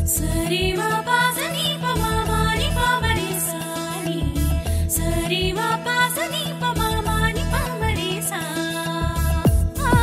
సరి మ ప స ని ప మ మ ని ప మ రి సా ని సరి మ ప స ని ప మ మ ని ప మ రి సా ఆ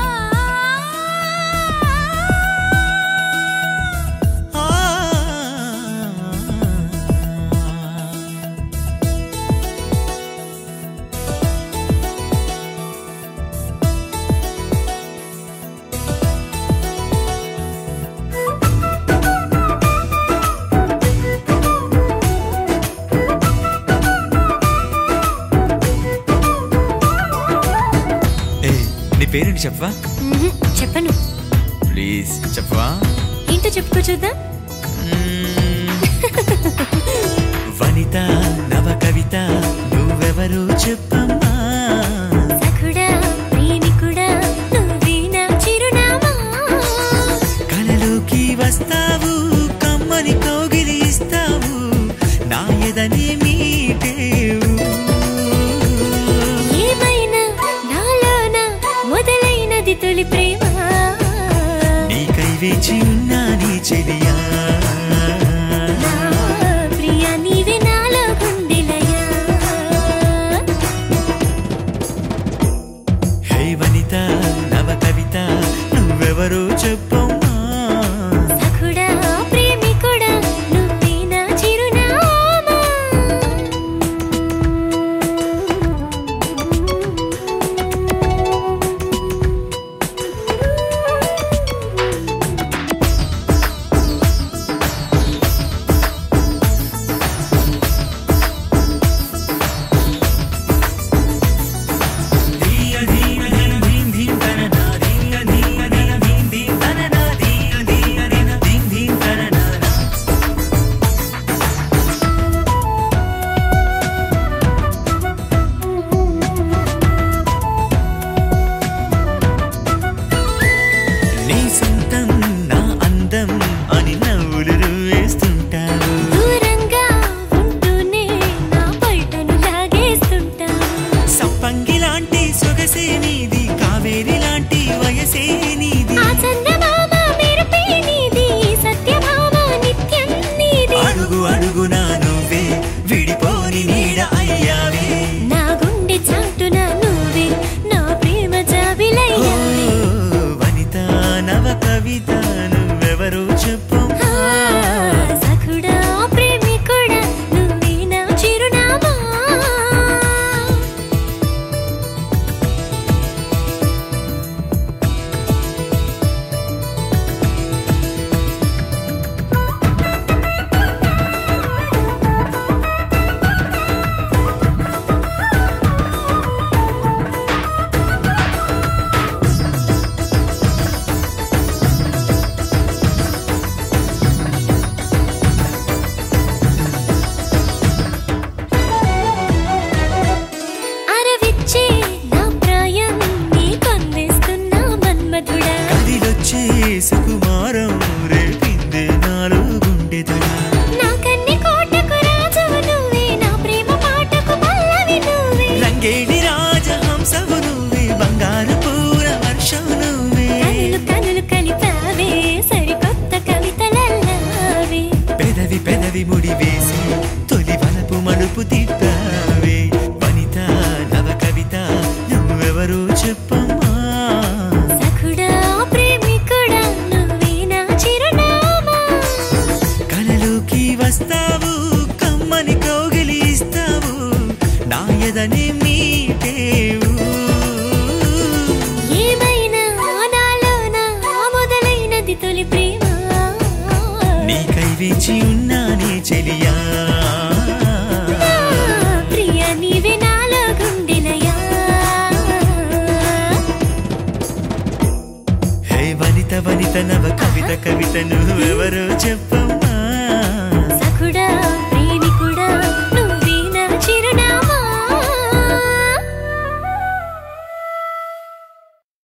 ఏ నీ పేరేంటి చెప్పవా మ్మ్, చెప్పను ప్లీజ్ చెప్పవా ఏంటో చెప్పుకో చూద్దాం వనిత నవ కవిత నువ్వెవరు చెప్పమ్మా సఖుడా ప్రేమికుడా నువ్వే నా చిరునామా కలలోకి వస్తావు కమ్మని కౌగిలి ఇస్తావు నా ఎదని మీటేవు ఏమైనా నాలోన మొదలైనది తొలి ప్రేమ నీకై వేచి ఉన్నా నీ చెలియా నా ప్రియా నీవే నాలో గుండెలయా హే వనిత నవ కవిత నువ్వెవరు చెప్పమ్మా సఖుడా ప్రేమికుడా నువ్వే నా చిరునామా ధీయ ధీయ ధన ధీం ధీం ధన నా ధీయ ధీయ ధన ధీం ధీం ధన నా ధీయ ధీయ ధన ధీం ధీం ధన నా నా. నీ సొంతం నా అందం అని నవ్వులు వేస్తుంటావు దూరంగా ఉంటూనే నా పైటను లాగేస్తుంటావు సంపంగి లాంటి సొగసే నీది కావేరి లాంటి వయసే నీది ఆ చందమామ మెరుపే నీది సత్యభామ నిత్యం నీది అడుగు అడుగునా నువ్వే విడిపోని నీడ అయ్యావే నా గుండె చాటున నువ్వే నా ప్రేమ ఓ, జాబిలయ్యావే వనిత నవ కవిత నువ్వెవరు చెప్పు ఆ, సఖుడా ప్రేమికుడా నువ్వే నా చిరునామా అరవిచ్చే నా ప్రాయం నీ కందిస్తున్నా మన్మధుడా కదిలొచ్చే సుకుమారం రేపిందే నాలో గుండెదడా నా కన్ని కోటకు రాజువు నువ్వే నా ప్రేమ పాటకు పల్లవి నువ్వే రంగేణి రాజహంసవు నువ్వే బంగారు పూల వర్షం నువ్వే కనులు కనులు కలిపావే సరికొత్త కవితలల్లావే పెదవి పెదవి ముడి వేసి తొలి వలపు మలుపు తిప్పావే వనిత నవ కవిత నువ్వెవరు చెప్పమ్మా సఖుడా ప్రేమికుడా నువ్వే నా చిరునామా కలలోకి వస్తావు కమ్మని కౌగిలి ఇస్తావు నా ఎదని మీటేవు ఏమైనా నాలోన మొదలైనది తొలి ప్రేమ నీకై వేచి ఉన్నానే చెలియా నా ప్రియ నీవే నాలో గుండెలయా హే వనిత వనిత నవ కవిత కవిత నువ్వెవరో చెప్పమ్మా